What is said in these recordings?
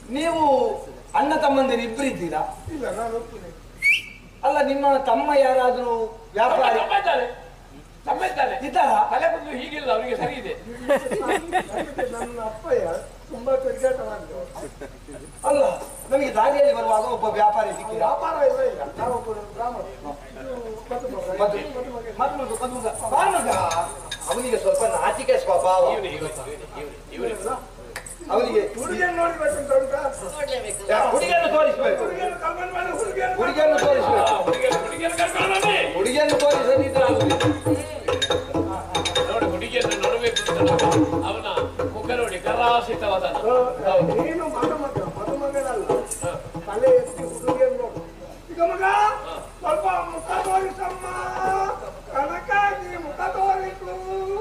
ನೀವು ಅಣ್ಣ ತಮ್ಮಂದಿರು ಇಬ್ರು ಇದ್ದೀರಾ ಇಲ್ಲ ನಾನು ಒಪ್ಪಿದೆ ಅಲ್ಲ ನಿಮ್ಮ ತಮ್ಮ ಯಾರಾದ್ರೂ ವ್ಯಾಪಾರಿ ತಮ್ಮ ಇದ್ದಾರೆ ತಮ್ಮ ಇದ್ದಾರೆ ಇದ್ದಾರಾ ತಲೆ ಬಂದು ಹೀಗಿಲ್ಲ ಅವರಿಗೆ ಸರಿ ಇದೆ ಅದಕ್ಕೆ ನನ್ನ ಅಪ್ಪಯ್ಯ ತುಂಬಾ ತಿರುಗಾಟ ಮಾಡಿದ್ರು ಅಲ್ಲ ನಮಗೆ ದಾರಿಯಲ್ಲಿ ಬರುವಾಗ ಒಬ್ಬ ವ್ಯಾಪಾರಿ ಸಿಕ್ಕಿದ ವ್ಯಾಪಾರ ಇಲ್ಲ ಇಲ್ಲ ನಾವು ಒಬ್ಬರು ಬ್ರಾಹ್ಮಣರು. ಇದು ಮದುಮಗ. ಮದು ಮದುಮಗ. ಮದುಮಗ ಮದುಮಗ ಬಾ ಮಗ. ಅವನಿಗೆ ಸ್ವಲ್ಪ ನಾಚಿಕೆ ಸ್ವಭಾವ ಇವನೇ ಇವನೇ ಇವನೇ ಇವನೇ ಅವನಿಗೆ ಹುಡುಗಿಯನ್ನು ನೋಡ್ಬೇಕಂತ ಉಂಟಾ ಯಾ, ಹುಡುಗಿಯನ್ನು ತೋರಿಸ್ಬೇಕು ಹುಡುಗಿಯನ್ನು ಕಲ್ಪನೆ ಮಾಡಿ ಹುಡುಗಿಯನ್ನು ಹುಡುಗಿಯನ್ನು ತೋರಿಸ್ಬೇಕು ಹುಡುಗಿಯರು ಹುಡುಗಿಯರು ಕರ್ಕೊಂಡು ಬನ್ನಿ. ಹುಡುಗಿಯನ್ನು ತೋರಿಸದಿದ್ರೆ ಆಗುದಿಲ್ಲ. ನೋಡಿ ಹುಡುಗಿಯನ್ನು ನೋಡಬೇಕು ಅಂತ ಅವನ ಮುಖ ನೋಡಿ ಕರಾಸಿತವಾದ ನೀನು ಮದುಮಗ ಮದುಮಗನಲ್ಲ ತಲೆ ಎತ್ತಿ ಹುಡುಗಿಯನ್ನು ನೋಡು ಈಗ ಮಗ ಸ್ವಲ್ಪ ಮುಖ ತೋರಿಸಮ್ಮ ಕನಕಾಗಿ ಮುಖ ತೋರಿಸು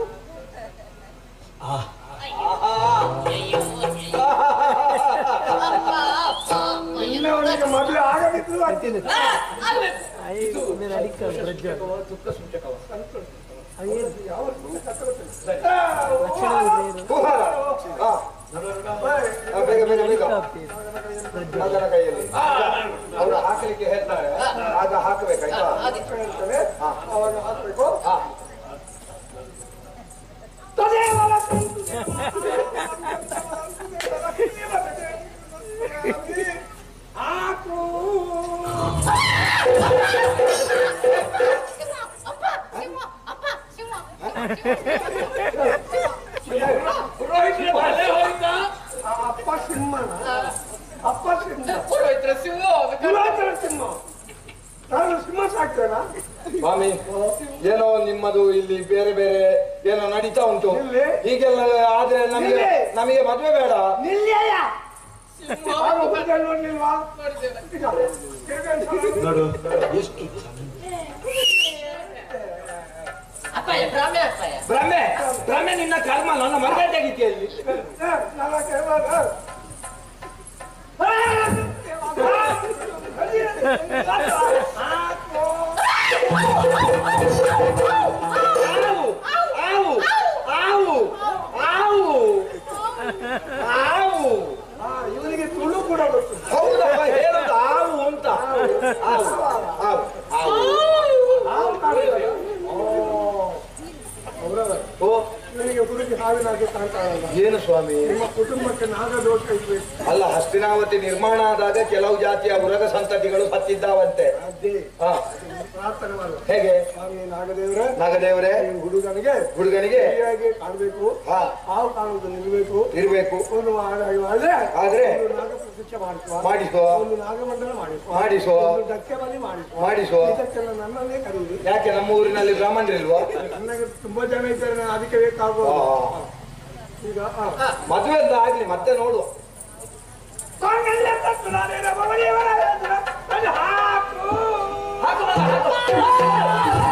ಇನ್ನವನಿಗೆ ಮದುವೆ ಆಗದಿದ್ರು ಅಂತೀನಿ ಯಾವ ಕುಹಾರ. ಹಾ. ಹಾ, ಬೇಗ ಬೇಗ ಬೇಗ ಮಗನ ಕೈಯಲ್ಲಿ ಅವರು ಹಾಕಲಿಕ್ಕೆ ಹೇಳ್ತಾರೆ ಆಗ ಹಾಕಬೇಕಾಯ್ತಾ ಹೇಳ್ತೇವೆ ಹಾ. ಅವಾಗ ಹಾಕ್ಬೇಕು ಹಾ. ಹಾಕು ಪುರೋಹಿತರ ತಲೆ ಹೋಯ್ತ ಆ ಅಪ್ಪ ಸಿಂಹನ ಅಪ್ಪ ಸಿಂಹ ಪುರೋಹಿತರ ಸಿಂಹ ಪುರಾತನ ಸಿಂಹ ನಾನು ಸಿಂಹ ಸಾಕ್ತೇನಾ ಸ್ವಾಮಿ ಏನೋ ನಿಮ್ಮದು ಇಲ್ಲಿ ಬೇರೆ ಬೇರೆ ಏನೋ ನಡೀತಾ ಉಂಟು ಇಲ್ಲಿ? ಹೀಗೆಲ್ಲ ಆದ್ರೆ ನಮಗೆ ಇಲ್ಲಿ? ನಮಗೆ ಮದುವೆ ಬೇಡ ನಿಲ್ಲೆಯ ನಾನು ಹುಡುಗನ್ ನೋಡ್ಲಿಲ್ವಾ ಈಗ, ತಿರ್ಗಾ ನೋಡು ಎಷ್ಟು ಅಪ್ಪಯ್ಯ ಭ್ರಮೆ ಅಪ್ಪಯ್ಯ ಭ್ರಮೆ ಭ್ರಮೆ ನಿನ್ನ ಕರ್ಮ ನನ್ನ ಮಗ ತೆಗಿತಿಯಲ್ಲಿ ಏ, ನಾನು ಕೇಳುವಾಗ, ಆ, ಹಾಕು. ಆವು ಆವು ಆವು ಆವು ಆ, ಇವನಿಗೆ ತುಳು ಕೂಡ ಗೊತ್ತು ಹೌದಪ್ಪ ಹೇಳೋದು ಆವು ಅಂತ ಆವು ಆವು ಆವು ನಾವು ಕಾಣ್ತೇವೆ. ಅವರವರೇ, ಓ ಇವನಿಗೆ ಹುಡುಗಿ ಹಾವಿನಾಗೆ ಕಾಣ್ತಾಳಲ್ಲ ಏನು ಸ್ವಾಮಿ ನಿಮ್ಮ ಕುಟುಂಬಕ್ಕೆ ನಾಗದೋಷ ಇರ್ಬೇಕು ಅಲ್ಲ ಹಸ್ತಿನಾವತಿ ನಿರ್ಮಾಣ ಆದಾಗ ಕೆಲವು ಜಾತಿಯ ಉರಗ ಸಂತತಿಗಳು ಸತ್ತಿದ್ದಾವಂತೆ ಅದೇ ಹಾ ಪ್ರಾರ್ಥನೆ ಮಾಡುವ ಹೇಗೆ ಸ್ವಾಮಿ ನಾಗದೇವರೇ ನಾಗದೇವರೇ ಈ ಹುಡುಗನಿಗೆ ಹುಡುಗನಿಗೆ ಸರಿಯಾಗಿ ಕಾಣಬೇಕು ಹಾ ಹಾವು ಕಾಣುವುದು ನಿಲ್ಲಬೇಕು ಇರ್ಬೇಕು ಒಂದು ಹಾಗಾಗಿ ಆದ್ರೆ ಆದ್ರೆ ಒಂದು ನಾಗ ಪ್ರತಿಷ್ಠೆ ಮಾಡಿಸುವ ಮಾಡಿಸುವ ಒಂದು ನಾಗಮಂಡಲ ಮಾಡಿಸುವ ಮಾಡಿಸುವ ಒಂದು ಡಕ್ಕೆ ಬಲಿ ಮಾಡಿಸುವ ಮಾಡಿಸುವ ಇದಕ್ಕೆಲ್ಲ ನನ್ನನ್ನೇ ಕರೀರಿ ಯಾಕೆ ನಮ್ಮ ಊರಿನಲ್ಲಿ ಬ್ರಾಹ್ಮಣರಿಲ್ವಾ ನನಗೆ ತುಂಬಾ ಜನ ಇದ್ದಾರೆ ನಾನು ಅದಕ್ಕೆ ಬೇಕಾಗುವ ಆ, ಈಗ ಆ. ಮದುವೆ ಅಂತ ಆಗ್ಲಿ ಮತ್ತೆ ನೋಡುವ ಮಾಂಗಲ್ಯ ತಂತು ನಾನೇನ ಭವದೇವರ ಹೆಸರ. ಅದು ಹಾಕು ಹಾಕು ಮಗ, ಹಾಕು.